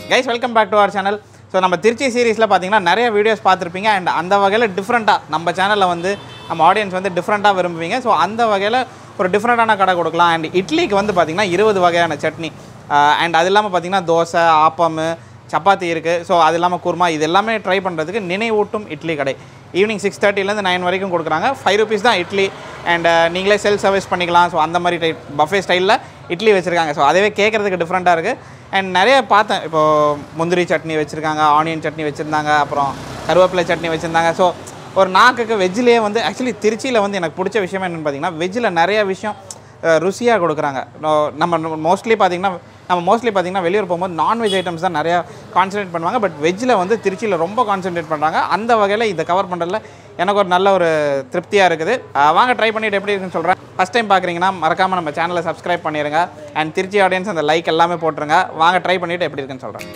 guys welcome back to our channel so நம்ம திருச்சி சீரிஸில் பார்த்தீங்கன்னா நிறைய வீடியோஸ் பார்த்துருப்பீங்க அண்ட் அந்த வகையில் டிஃப்ரெண்ட்டாக நம்ம சேனலில் வந்து நம்ம ஆடியன்ஸ் வந்து டிஃப்ரெண்ட்டாக விரும்புவீங்க ஸோ அந்த வகையில் ஒரு டிஃப்ரெண்ட்டான கடை கொடுக்கலாம் அண்ட் இட்லிக்கு வந்து பார்த்தீங்கன்னா இருபது வகையான சட்னி அண்ட் அது இல்லாமல் பார்த்தீங்கன்னா தோசை ஆப்பம் சப்பாத்தி இருக்குது ஸோ அது இல்லாமல் குருமா இது எல்லாமே ட்ரை பண்ணுறதுக்கு நினைவூட்டும் இட்லி கடை ஈவினிங் சிக்ஸ் தேர்ட்டிலேருந்து நைன் வரைக்கும் கொடுக்குறாங்க ஃபைவ் ருபீஸ் தான் இட்லி அண்ட் நீங்களே செல்ஃப் சர்வீஸ் பண்ணிக்கலாம் ஸோ அந்த மாதிரி டைப் பஃபே ஸ்டைலில் இட்லி வச்சுருக்காங்க ஸோ அதுவே கேட்குறதுக்கு டிஃப்ரெண்ட்டாக இருக்குது அண்ட் நிறைய பார்த்தேன் இப்போது முந்திரி சட்னி வச்சுருக்காங்க ஆனியன் சட்னி வச்சுருந்தாங்க அப்புறம் கருவேப்பிலை சட்னி வச்சுருந்தாங்க ஸோ ஒரு நாக்குக்கு வெஜ்ஜிலேயே வந்து ஆக்சுவலி திருச்சியில் வந்து எனக்கு பிடிச்ச விஷயம் என்னென்னு பார்த்தீங்கன்னா வெஜ்ஜில் நிறைய விஷயம் ருசியாக கொடுக்குறாங்க நோ- நம்ம மோஸ்ட்லி பார்த்தீங்கன்னா நம்ம மோஸ்ட்லி பார்த்தீங்கன்னா வெளியூர் போகும்போது நான்வெஜ் ஐட்டம்ஸ் தான் நிறையா கான்சன்ட்ரேட் பண்ணுவாங்க பட் வெஜ்ஜில் வந்து திருச்சியில் ரொம்ப கான்சன்ட்ரேட் பண்ணுறாங்க அந்த வகையில் இதை கவர் பண்ணுறதுல எனக்கு ஒரு நல்ல ஒரு திருப்தியாக இருக்குது அஹ் வாங்க ட்ரை பண்ணிட்டு எப்படி இருக்குன்னு சொல்கிறேன் ஃபஸ்ட் டைம் பார்க்குறீங்கன்னா மறக்காமல் நம்ம சேனலை சப்ஸ்கிரைப் பண்ணிடுங்க அண்ட் திருச்சி ஆடியன்ஸ் அந்த லைக் எல்லாமே போட்டுருங்க வாங்க ட்ரை பண்ணிவிட்டு எப்படி இருக்குன்னு சொல்கிறேன்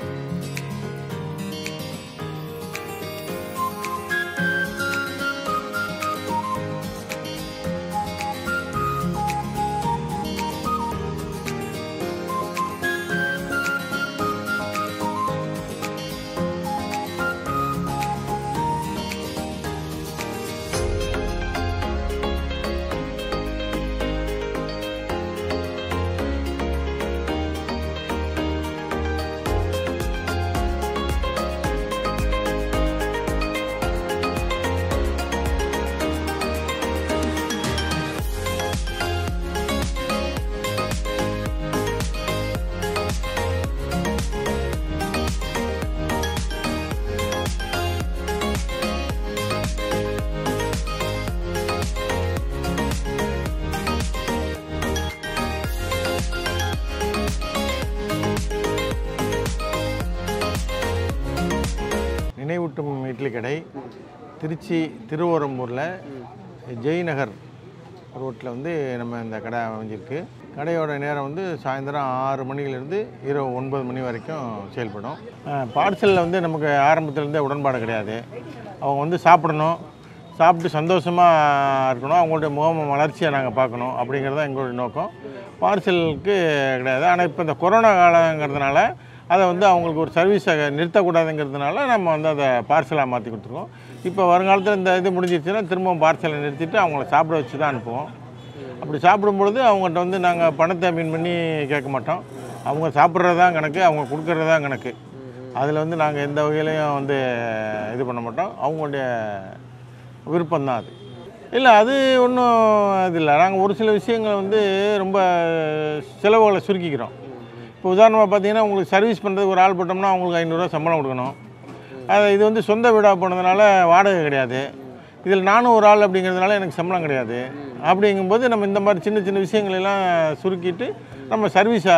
நினைவூட்டும் இட்லி கடை திருச்சி திருவரம்பூரில் ஜெய்நகர் ரோட்டில் வந்து நம்ம இந்த கடை அமைஞ்சிருக்கு கடையோட நேரம் வந்து சாயந்தரம் ஆறு மணிலேருந்து இரவு ஒன்பது மணி வரைக்கும் செயல்படும் பார்சலில் வந்து நமக்கு ஆரம்பத்துலேருந்தே உடன்பாடு கிடையாது அவங்க வந்து சாப்பிடணும் சாப்பிட்டு சந்தோஷமாக இருக்கணும் அவங்களுடைய முகம் வளர்ச்சியை நாங்கள் பார்க்கணும் அப்படிங்கிறது தான் எங்களுடைய நோக்கம் பார்சலுக்கு கிடையாது ஆனால் இப்போ இந்த கொரோனா காலங்கிறதுனால அதை வந்து அவங்களுக்கு ஒரு சர்வீஸை நிறுத்தக்கூடாதுங்கிறதுனால நம்ம வந்து அதை பார்சலாக மாற்றி கொடுத்துருக்கோம் இப்போ வருங்காலத்தில் இந்த இது முடிஞ்சிருச்சுன்னா திரும்பவும் பார்சலை நிறுத்திட்டு அவங்கள சாப்பிட வச்சு தான் அனுப்புவோம் அப்படி சாப்பிடும் பொழுது அவங்கள்ட்ட வந்து நாங்கள் பணத்தை மீன் பண்ணி கேட்க மாட்டோம் அவங்க சாப்பிட்றது தான் கணக்கு அவங்க கொடுக்கறது தான் கணக்கு அதில் வந்து நாங்கள் எந்த வகையிலையும் வந்து இது பண்ண மாட்டோம் அவங்களுடைய விருப்பம்தான் அது இல்லை அது ஒன்றும் இது இல்லை நாங்கள் ஒரு சில விஷயங்களை வந்து ரொம்ப செலவுகளை சுருக்கிக்கிறோம் இப்போ உதாரணமாக பார்த்தீங்கன்னா உங்களுக்கு சர்வீஸ் பண்ணுறதுக்கு ஒரு ஆள் போட்டோம்னா அவங்களுக்கு ஐநூறுரூவா சம்பளம் கொடுக்கணும் அது இது வந்து சொந்த வீடாக போனதுனால வாடகை கிடையாது இதில் நானும் ஒரு ஆள் அப்படிங்கிறதுனால எனக்கு சம்பளம் கிடையாது அப்படிங்கும்போது நம்ம இந்த மாதிரி சின்ன சின்ன விஷயங்களெல்லாம் சுருக்கிட்டு நம்ம சர்வீஸை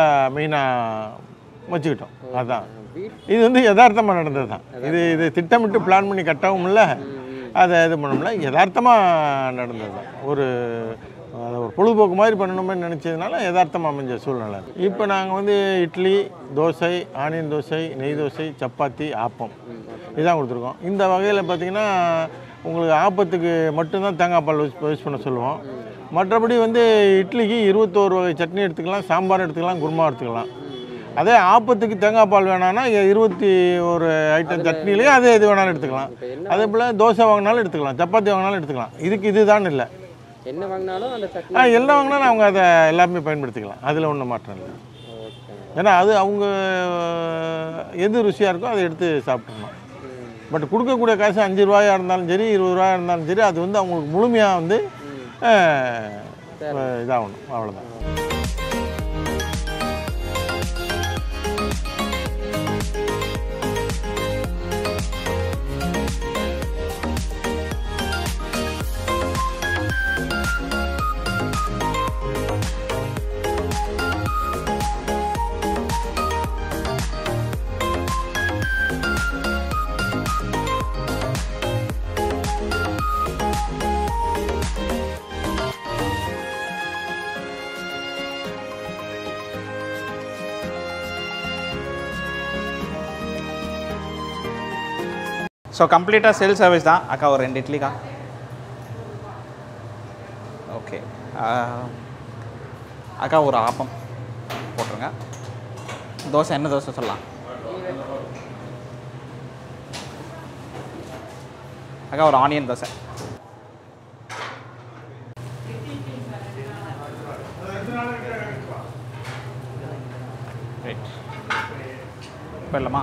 மெயினாக வச்சுக்கிட்டோம் அதுதான் இது வந்து யதார்த்தமாக நடந்தது தான் இது இது திட்டமிட்டு பிளான் பண்ணி கட்டவும் இல்லை அதை இது பண்ணோம்ல யதார்த்தமாக நடந்தது தான் ஒரு அதை ஒரு பொழுதுபோக்கு மாதிரி பண்ணணுமே நினச்சதுனால யதார்த்தமாக அமைஞ்ச சூழ்நிலை இப்போ நாங்கள் வந்து இட்லி தோசை ஆனியன் தோசை நெய் தோசை சப்பாத்தி ஆப்பம் இதுதான் கொடுத்துருக்கோம் இந்த வகையில் பார்த்தீங்கன்னா உங்களுக்கு ஆப்பத்துக்கு மட்டும்தான் தேங்காய் பால் யூஸ் யூஸ் பண்ண சொல்லுவோம் மற்றபடி வந்து இட்லிக்கு இருபத்தோரு வகை சட்னி எடுத்துக்கலாம் சாம்பார் எடுத்துக்கலாம் குருமா எடுத்துக்கலாம் அதே ஆப்பத்துக்கு தேங்காய் பால் வேணான்னா இங்க இருபத்தி ஒரு ஐட்டம் சட்னிலையும் அதே இது வேணாலும் எடுத்துக்கலாம் அதே போல் தோசை வாங்கினாலும் எடுத்துக்கலாம் சப்பாத்தி வாங்கினாலும் எடுத்துக்கலாம் இதுக்கு இதுதான் இல்லை என்ன வாங்கினாலும் அந்த சட்னி ஆ எல்லாம் வாங்கினாலும் அவங்க அதை எல்லாமே பயன்படுத்திக்கலாம் அதில் ஒன்றும் மாற்றம் இல்லை ஏன்னா அது அவங்க எது ருசியாக இருக்கோ அதை எடுத்து சாப்பிட்றணும் பட் கொடுக்கக்கூடிய காசு அஞ்சு ரூபாயா இருந்தாலும் சரி இருபது ரூபாயா இருந்தாலும் சரி அது வந்து அவங்களுக்கு முழுமையாக வந்து அஹ், இதாகணும் அவ்வளோதான் ஸோ கம்ப்ளீட்டாக செல் சர்வீஸ் தான் அக்கா ஒரு ரெண்டு இட்லிக்கா ஓகே அக்கா ஒரு ஆப்பம் போட்டுருங்க தோசை என்ன தோசை சொல்லலாம் அழகாக ஒரு ஆனியன் தோசை ரைட் போயிடலாமா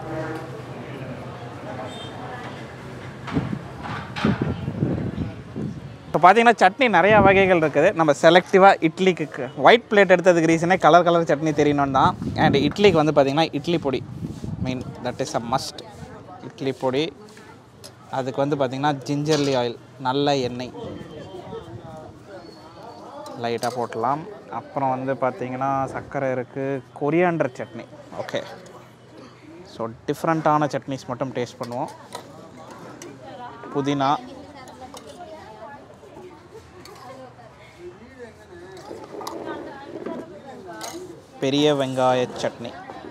இப்போ பார்த்தீங்கன்னா சட்னி நிறையா வகைகள் இருக்குது நம்ம செலக்டிவாக இட்லிக்கு ஒயிட் பிளேட் எடுத்ததுக்கு ரீசனே கலர் கலர் சட்னி தெரியணும் தான் அண்ட் இட்லிக்கு வந்து பார்த்திங்கன்னா இட்லி பொடி mean that is a must idli பொடி அதுக்கு வந்து பார்த்திங்கன்னா ஜிஞ்சர்லி ஆயில் நல்ல எண்ணெய் லைட்டாக போட்டலாம் அப்புறம் வந்து பார்த்திங்கன்னா சர்க்கரை இருக்குது கொரியாண்டர் சட்னி ஓகே ஸோ டிஃப்ரெண்ட்டான சட்னிஸ் மட்டும் டேஸ்ட் பண்ணுவோம் புதினா பெரிய வெங்காய சட்னி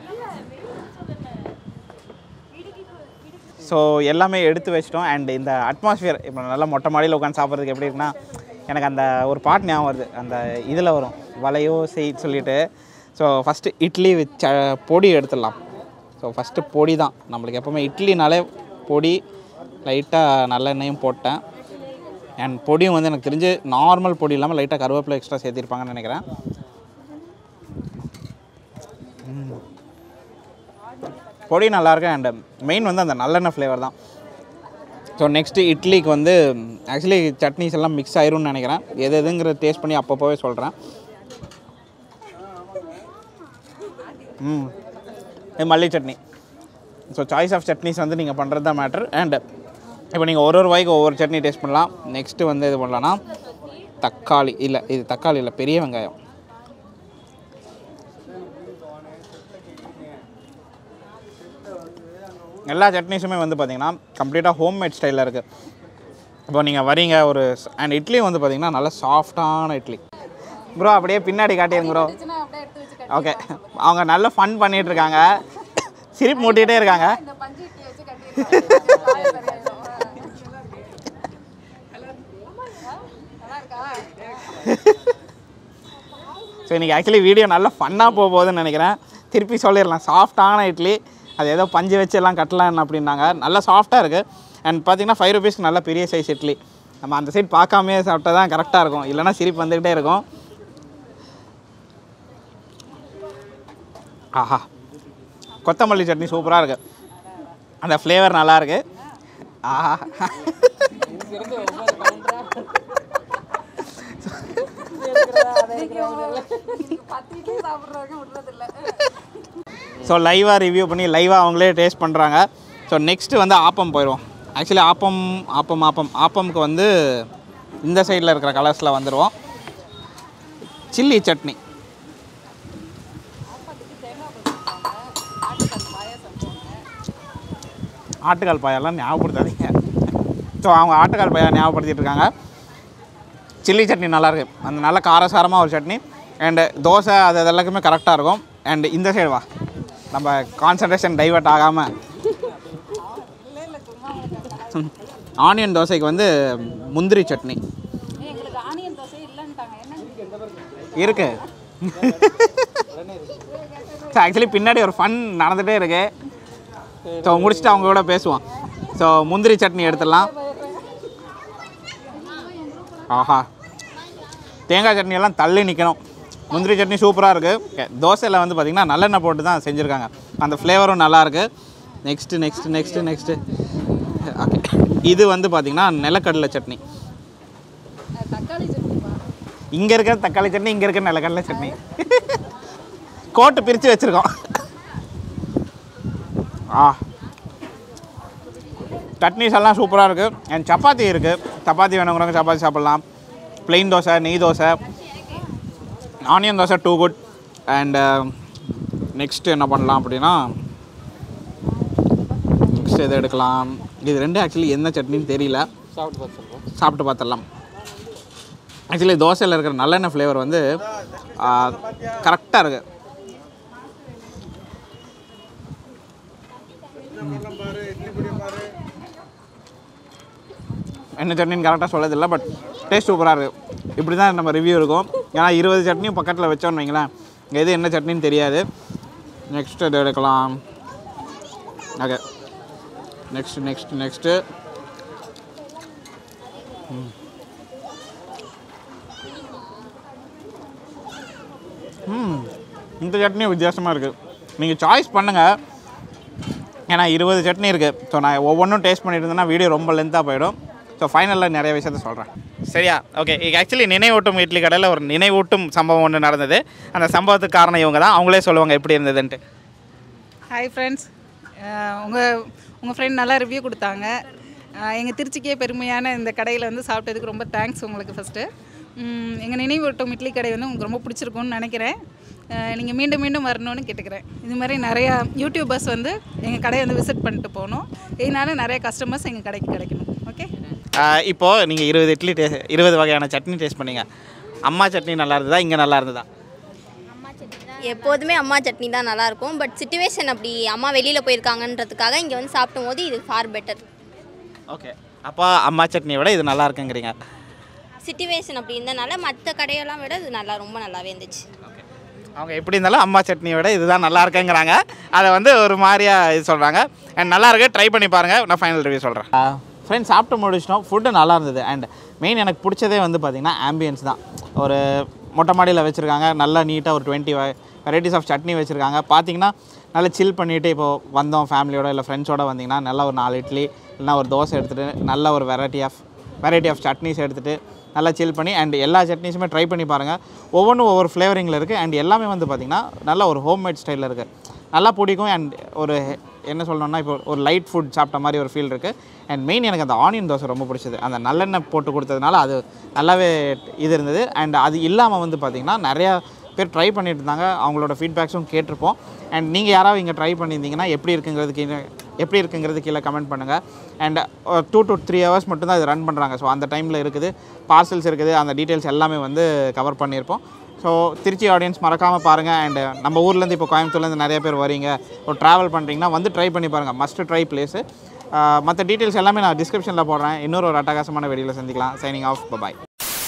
ஸோ எல்லாமே எடுத்து வச்சிட்டோம் அண்ட் இந்த அட்மாஸ்ஃபியர் இப்போ நல்லா மொட்டை மாடியில் உட்காந்து சாப்பிட்றதுக்கு எப்படி இருக்குன்னா எனக்கு அந்த ஒரு பாட்டு ஞாபகம் வருது அந்த இதில் வரும் வலையோ செய் சொல்லிட்டு ஸோ ஃபஸ்ட்டு இட்லி வித் ச பொடி எடுத்துடலாம் ஸோ ஃபஸ்ட்டு பொடி தான் நம்மளுக்கு எப்போவுமே இட்லினாலே பொடி லைட்டாக நல்லெண்ணெயும் போட்டேன் அண்ட் பொடியும் வந்து எனக்கு தெரிஞ்சு நார்மல் பொடி இல்லாமல் லைட்டாக கருவேப்பிலை எக்ஸ்ட்ரா சேர்த்திருப்பாங்கன்னு நினைக்கிறேன் பொடி நல்லாயிருக்கு அண்ட் மெயின் வந்து அந்த நல்லெண்ணெய் ஃப்ளேவர் தான் ஸோ நெக்ஸ்ட்டு இட்லிக்கு வந்து ஆக்சுவலி சட்னிஸ் எல்லாம் மிக்ஸ் ஆயிரும்னு நினைக்கிறேன் எது எதுங்கிறத டேஸ்ட் பண்ணி அப்பப்போவே சொல்கிறேன் ம் இது மல்லி chutney so choice of chutneys வந்து நீங்கள் பண்ணுறது தான் மேட்ரு அண்ட் இப்போ நீங்கள் ஒரு ஒரு வாய்க்கு ஒவ்வொரு சட்னி டேஸ்ட் பண்ணலாம் நெக்ஸ்ட்டு வந்து இது பண்ணலான்னா தக்காளி இல்லை இது தக்காளி இல்லை பெரிய வெங்காயம் எல்லா சட்னிஸுமே வந்து பார்த்தீங்கன்னா கம்ப்ளீட்டாக ஹோம்மேட் ஸ்டைலில் இருக்குது இப்போ நீங்கள் வரீங்க ஒரு அண்ட் இட்லி வந்து பார்த்தீங்கன்னா நல்ல சாஃப்டான இட்லி ப்ரோ அப்படியே பின்னாடி காட்டிடுங்க ப்ரோ இருந்துச்சுன்னா அப்படியே எடுத்து வச்சு கட்டி ஓகே அவங்க நல்ல ஃபன் பண்ணிட்டு இருக்காங்க சிரிப்பு மூட்டிகிட்டே இருக்காங்க இந்த பஞ்சு இட்லி வச்சு கட்டிடுறாங்க நல்லா இருக்கா ஸோ இன்றைக்கி ஆக்சுவலி வீடியோ நல்லா ஃபன்னாக போக போகுதுன்னு நினைக்கிறேன் திருப்பி சொல்லிடலாம் சாஃப்டான இட்லி அது ஏதோ பஞ்சு வச்சு எல்லாம் கட்டலாம் அப்படின்னாங்க நல்லா சாஃப்டாக இருக்குது அண்ட் பார்த்தீங்கன்னா ஃபைவ் ருபீஸ்க்கு நல்ல பெரிய சைஸ் இட்லி நம்ம அந்த சைடு பார்க்காமே சாப்பிட்டா தான் கரெக்டாக இருக்கும் இல்லைன்னா சிரிப்பு வந்துக்கிட்டே இருக்கும் ஆஹா கொத்தமல்லி சட்னி சூப்பராக இருக்குது அந்த ஃப்ளேவர் நல்லா இருக்கு ஆஹா பத்து இட்லி சாப்பிட்றவங்க விடுறதில்ல ஸோ லைவாக ரிவ்யூ பண்ணி லைவாக அவங்களே டேஸ்ட் பண்ணுறாங்க ஸோ நெக்ஸ்ட்டு வந்து ஆப்பம் போயிடுவோம் ஆக்சுவலி ஆப்பம் ஆப்பம் ஆப்பம் ஆப்பம்க்கு வந்து இந்த சைடில் இருக்கிற கலர்ஸில் வந்துடுவோம் சில்லி சட்னி ஆட்டுக்கால் பாயெல்லாம் ஞாபகப்படுத்தாதீங்க ஸோ அவங்க ஆட்டுக்கால் பாயா ஞாபகப்படுத்திட்டு இருக்காங்க சில்லி சட்னி நல்லாயிருக்கு அந்த நல்ல காரசாரமாக ஒரு சட்னி அண்டு தோசை அது அது எல்லாருக்குமே கரெக்டாக இருக்கும் அண்டு இந்த சைடு வா நம்ம கான்சன்ட்ரேஷன் டைவர்ட் ஆகாமல் ஆனியன் தோசைக்கு வந்து முந்திரி சட்னி ஏய், எங்களுக்கு ஆனியன் தோசை இல்லைன்ட்டாங்க என்ன இருக்கு ஸோ ஆக்சுவலி பின்னாடி ஒரு ஃபன் நடந்துகிட்டே இருக்கு ஸோ முடிச்சுட்டு அவங்க கூட பேசுவோம் ஸோ முந்திரி சட்னி எடுத்துடலாம் ஆஹா தேங்காய் சட்னி எல்லாம் தள்ளி நிற்கணும் முந்திரி சட்னி சூப்பராக இருக்குது தோசையில் வந்து பார்த்திங்கன்னா நல்லெண்ணெய் போட்டு தான் செஞ்சுருக்காங்க அந்த ஃப்ளேவரும் நல்லாயிருக்கு next next next next okay இது வந்து பார்த்திங்கன்னா நிலக்கடலை சட்னி அஹ், தக்காளி சட்னிப்பா இங்கே இருக்கிற தக்காளி சட்னி இங்கே இருக்கிற நிலக்கடலை சட்னி கோட்டு பிரித்து வச்சுருக்கோம் ஆ சட்னிஸ் எல்லாம் சூப்பராக இருக்குது அண்ட் சப்பாத்தி இருக்குது சப்பாத்தி வேணுங்கிறவங்க சப்பாத்தி சாப்பிட்லாம் plain தோசை நெய் dosa onion dosa too good and next என்ன பண்ணலாம் அப்படின்னா நெக்ஸ்ட் எது எடுக்கலாம் இது ரெண்டு ஆக்சுவலி என்ன சட்னின்னு தெரியல சாப்பிட்டு பார்த்து சொல்கிறோம் சாப்பிட்டு பார்த்துடலாம் ஆக்சுவலி தோசையில் இருக்கிற நல்லெண்ணெய் ஃப்ளேவர் வந்து கரெக்டாக இருக்கு என்ன சட்னின்னு கரெக்டாக சொல்லதில்லை பட் டேஸ்ட் சூப்பராக இருக்குது இப்படி தான் நம்ம ரிவ்யூ இருக்கும் ஏன்னா இருபது சட்னியும் பக்கத்தில் வச்சோன்னு வைங்களேன் எது என்ன சட்னின்னு தெரியாது நெக்ஸ்ட் இது எடுக்கலாம் ஓகே நெக்ஸ்ட் நெக்ஸ்ட் நெக்ஸ்ட்டு ம் இந்த சட்னி வித்தியாசமாக இருக்குது நீங்கள் சாய்ஸ் பண்ணுங்கள் ஏன்னா இருபது சட்னி இருக்குது ஸோ நான் ஒவ்வொன்றும் டேஸ்ட் பண்ணிட்டு இருந்தேன்னா வீடியோ ரொம்ப லென்த்தாக போயிடும் ஸோ ஃபைனலில் நிறைய விஷயத்த சொல்கிறேன் சரியா ஓகே இது ஆக்சுவலி நினைவூட்டும் இட்லி கடையில் ஒரு நினைவூட்டும் சம்பவம் ஒன்று நடந்தது அந்த சம்பவத்துக்கு காரணம் இவங்க தான் அவங்களே சொல்லுவாங்க எப்படி இருந்ததுன்ட்டு ஹாய் ஃப்ரெண்ட்ஸ் உங்கள் உங்கள் ஃப்ரெண்ட் நல்லா ரிவ்யூ கொடுத்தாங்க எங்கள் திருச்சிக்கே பெருமையான இந்த கடையில் வந்து சாப்பிட்டதுக்கு ரொம்ப தேங்க்ஸ் உங்களுக்கு ஃபஸ்ட்டு எங்கள் நினைவூட்டும் இட்லி கடை வந்து உங்களுக்கு ரொம்ப பிடிச்சிருக்கும்னு நினைக்கிறேன் நீங்கள் மீண்டும் மீண்டும் வரணும்னு கேட்டுக்கிறேன் இது மாதிரி நிறையா யூடியூபர்ஸ் வந்து எங்கள் கடையை வந்து விசிட் பண்ணிட்டு போகணும் இதனால நிறைய கஸ்டமர்ஸ் எங்கள் கடைக்கு கிடைக்கணும் ஓகே இப்போது நீங்கள் இருபது இட்லி டே இருபது வகையான சட்னி டேஸ்ட் பண்ணீங்க அம்மா சட்னி நல்லா இருந்ததா இங்கே நல்லா இருந்ததா எப்போதுமே அம்மா சட்னி தான் நல்லாயிருக்கும் பட் சுச்சுவேஷன் அப்படி அம்மா வெளியில் போயிருக்காங்கன்றதுக்காக இங்கே வந்து சாப்பிடும் போது இது ஃபார் பெட்டர் ஓகே அப்போ அம்மா சட்னியை விட இது நல்லா இருக்குங்கிறீங்க சுச்சுவேஷன் அப்படி இருந்தனால மற்ற கடையெல்லாம் விட இது நல்லா ரொம்ப நல்லாவே இருந்துச்சு அவங்க எப்படி இருந்தாலும் அம்மா சட்னியை விட இதுதான் நல்லா இருக்குங்கிறாங்க அதை வந்து ஒரு மாதிரியா இது சொல்கிறாங்க அண்ட் நல்லா இருக்கு ட்ரை பண்ணி பாருங்கள் நான் ஃபைனல் ரிவ்யூ சொல்கிறேன் ஃப்ரெண்ட்ஸ் சாப்பிட்டு முடிச்சிட்டோம் ஃபுட்டு நல்லா இருந்தது அண்ட் மெயின் எனக்கு பிடிச்சதே வந்து பார்த்திங்கன்னா ஆம்பியன்ஸ் தான் ஒரு மொட்டை மாடியில் வச்சுருக்காங்க நல்லா நீட்டாக ஒரு டுவெண்ட்டி வெரைட்டிஸ் ஆஃப் சட்னி வச்சுருக்காங்க பார்த்தீங்கன்னா நல்லா சில் பண்ணிவிட்டு இப்போது வந்தோம் ஃபேமிலியோட இல்லை ஃப்ரெண்ட்ஸோட வந்தீங்கன்னா நல்லா ஒரு நாலு இட்லி இல்லைனா ஒரு தோசை எடுத்துகிட்டு நல்ல ஒரு variety of variety of chutneys எடுத்துகிட்டு நல்லா சில் பண்ணி அண்ட் எல்லா சட்னிஸுமே ட்ரை பண்ணி பாருங்கள் ஒவ்வொன்றும் ஒவ்வொரு ஃப்ளேவரிங்கில் இருக்குது அண்ட் எல்லாமே வந்து பார்த்திங்கன்னா நல்ல ஒரு ஹோம்மேட் ஸ்டைலில் இருக்குது நல்லா பிடிக்கும் அண்ட் ஒரு என்ன சொல்லணும்னா இப்போ ஒரு லைட் ஃபுட் சாப்பிட்ட மாதிரி ஒரு ஃபீல் இருக்குது அண்ட் மெயின் எனக்கு அந்த ஆனியன் தோசை ரொம்ப பிடிச்சது அந்த நல்லெண்ணெய் போட்டு கொடுத்ததுனால அது நல்லாவே இது இருந்தது அண்ட் அது இல்லாமல் வந்து பார்த்திங்கன்னா நிறையா பேர் ட்ரை பண்ணிட்டு இருந்தாங்க அவங்களோட ஃபீட்பேக்ஸும் கேட்டிருப்போம் அண்ட் நீங்கள் யாராவது இங்கே ட்ரை பண்ணியிருந்தீங்கன்னா எப்படி இருக்குங்கிறது கீழே எப்படி இருக்குங்கிறது கீழே கமெண்ட் பண்ணுங்கள் and two to three hours மட்டும்தான் இது ரன் பண்ணுறாங்க ஸோ அந்த டைமில் இருக்குது பார்சல்ஸ் இருக்குது அந்த டீட்டெயில்ஸ் எல்லாமே வந்து கவர் பண்ணியிருப்போம் ஸோ திருச்சி ஆடியன்ஸ் மறக்காமல் பாருங்கள் அண்ட் நம்ம ஊர்லேருந்து இப்போ கோயம்புத்தூர்லேருந்து நிறைய பேர் வரீங்க ஒரு ட்ராவல் பண்ணுறீங்கன்னா வந்து ட்ரை பண்ணி பாருங்கள் மஸ்ட் ட்ரை பிளேஸு மற்ற டீட்டெயில்ஸ் எல்லாமே நான் டிஸ்கிரிப்ஷனில் போடுறேன் இன்னொரு ஒரு அட்டகாசமான வெளியில் சந்திக்கலாம் சைனிங் ஆஃப் பாய்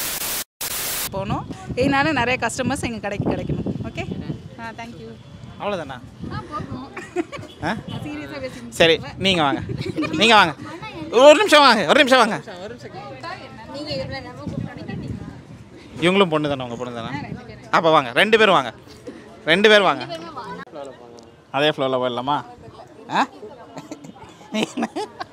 போகணும் இதனால நிறைய கஸ்டமர்ஸ் எங்கள் கடைக்கு கிடைக்கணும் ஓகே ஆ தேங்க்யூ அவ்வளோதானா ஆ சீரியஸாக பேசி சரி நீங்கள் வாங்க நீங்கள் வாங்க ஒரு நிமிஷம் வாங்க ஒரு நிமிஷம் வாங்க இவங்களும் பொண்ணு தானே உங்கள் பொண்ணு தானே அப்போ வாங்க ரெண்டு பேரும் வாங்க ரெண்டு பேரும் வாங்க அதே ஃப்ளோவில் போயிடலாமா ஆ